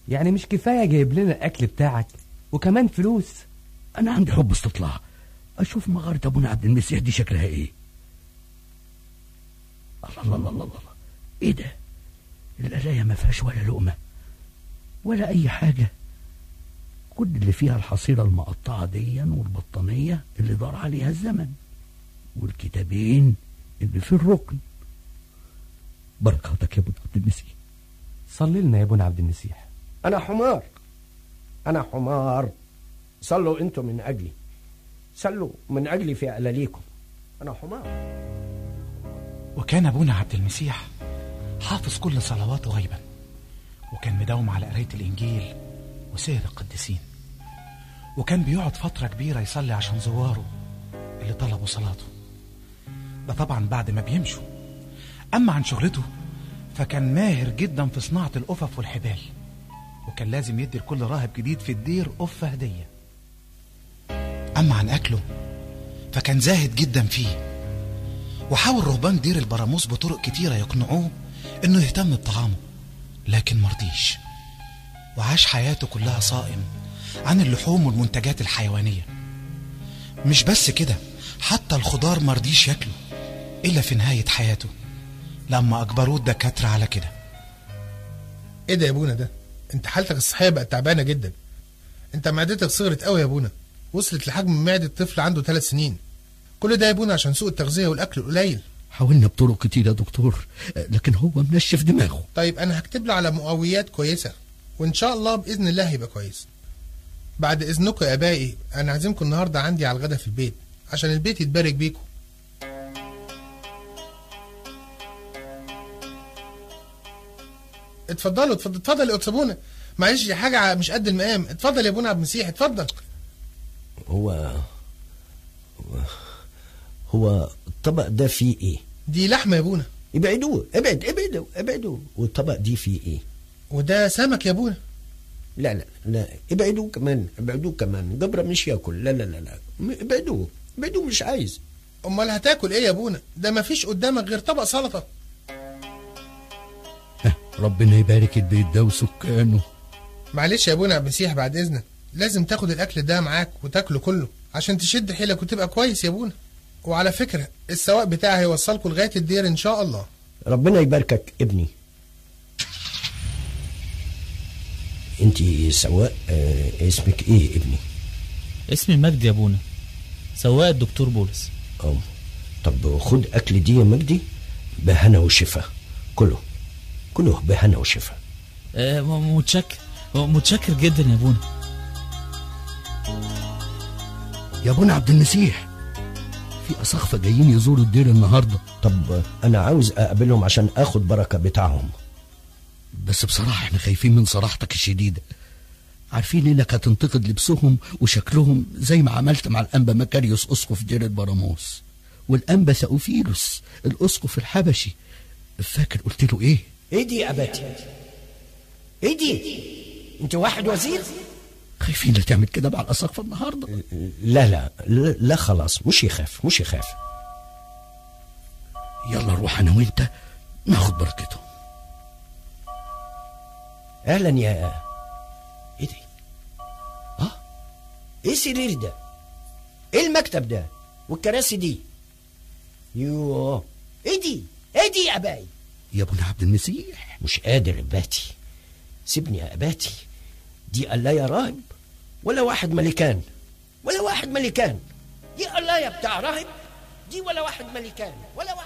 يعني مش كفاية جايب لنا الأكل بتاعك وكمان فلوس أنا عندي حب استطلاع أشوف مغارة أبونا عبد المسيح دي شكلها إيه الله الله الله الله, الله. إيه ده القلاية ما فيهاش ولا لقمة ولا أي حاجة كل اللي فيها الحصيرة المقطعة ديا والبطانية اللي دار عليها الزمن والكتابين اللي في الركن بركاتك يا ابو عبد المسيح صلي لنا يا ابونا عبد المسيح أنا حمار أنا حمار صلوا أنتم من أجلي صلوا من أجلي في ألاليكم أنا حمار وكان أبونا عبد المسيح حافظ كل صلواته غيبا وكان مداوم على قراية الإنجيل وسير القديسين وكان بيقعد فترة كبيرة يصلي عشان زواره اللي طلبوا صلاته ده طبعا بعد ما بيمشوا أما عن شغلته فكان ماهر جدا في صناعة القفف والحبال وكان لازم يدي لكل راهب جديد في الدير قفة هدية أما عن أكله فكان زاهد جدا فيه وحاول رهبان دير البراموس بطرق كتيرة يقنعوه إنه يهتم بطعامه لكن مرضيش وعاش حياته كلها صائم عن اللحوم والمنتجات الحيوانية مش بس كده حتى الخضار مرضيش ياكله إلا في نهاية حياته لما أجبروه الدكاترة على كده ايه ده يا ابونا ده انت حالتك الصحيه بقت تعبانه جدا انت معدتك صغرت قوي يا ابونا وصلت لحجم معده طفل عنده ثلاث سنين كل ده يا ابونا عشان سوء التغذيه والاكل القليل حاولنا بطرق كتير يا دكتور لكن هو منشف دماغه طيب انا هكتب له على مقويات كويسه وان شاء الله باذن الله هيبقى كويس بعد اذنكم يا ابائي انا عازمكم النهارده عندي على الغدا في البيت عشان البيت يتبارك بيكم اتفضلوا اتفضل اتفضل يا ابونا معلش دي حاجه مش قد المقام اتفضل يا ابونا عبد المسيح اتفضل هو هو, هو الطبق ده فيه إيه؟ دي لحمه يا ابونا ابعدوه ابعد ابعدوا ابعدوا والطبق دي فيه إيه؟ وده سمك يا ابونا لا لا لا ابعدوه كمان ابعدوه كمان جبرة مش ياكل لا لا لا لا م- ابعدوه ابعدوه مش عايز امال هتاكل ايه يا ابونا ده مفيش قدامك غير طبق سلطه ربنا يبارك البيت ده وسكانه معلش يا ابونا عبد المسيح بعد اذنك لازم تاخد الاكل ده معاك وتاكله كله عشان تشد حيلك وتبقى كويس يا ابونا وعلى فكره السواق بتاعي هيوصلكم لغايه الدير ان شاء الله ربنا يباركك ابني انت سواق آه اسمك ايه ابني اسمي مجدي يا ابونا سواق الدكتور بولس اه طب خد اكل دي يا مجدي بهنا وشفا كله كله بهنا وشفا آه م- متشكر متشكر جدا يا ابونا يا ابونا عبد المسيح في أساقفة جايين يزوروا الدير النهاردة طب انا عاوز اقابلهم عشان اخد بركه بتاعهم بس بصراحة احنا خايفين من صراحتك الشديدة عارفين انك هتنتقد لبسهم وشكلهم زي ما عملت مع الانبا مكاريوس اسقف دير البراموس والانبا ثأوفيلوس الاسقف الحبشي فاكر قلت له ايه ايه دي يا اباتي ايه دي انت واحد وزير خايفين لا تعمل كده مع الاساقفة النهاردة لا لا لا, لا خلاص مش يخاف مش يخاف يلا نروح انا وانت ناخد بركتهم اهلا يا ايه دي اه ايه السرير ده ايه المكتب ده والكراسي دي يوه ايه دي ايه دي يا اباي يا ابونا عبد المسيح مش قادر اباتي سيبني يا اباتي دي قلاية راهب ولا واحد ملكان ولا واحد ملكان دي قلاية بتاع راهب دي ولا واحد ملكان ولا واحد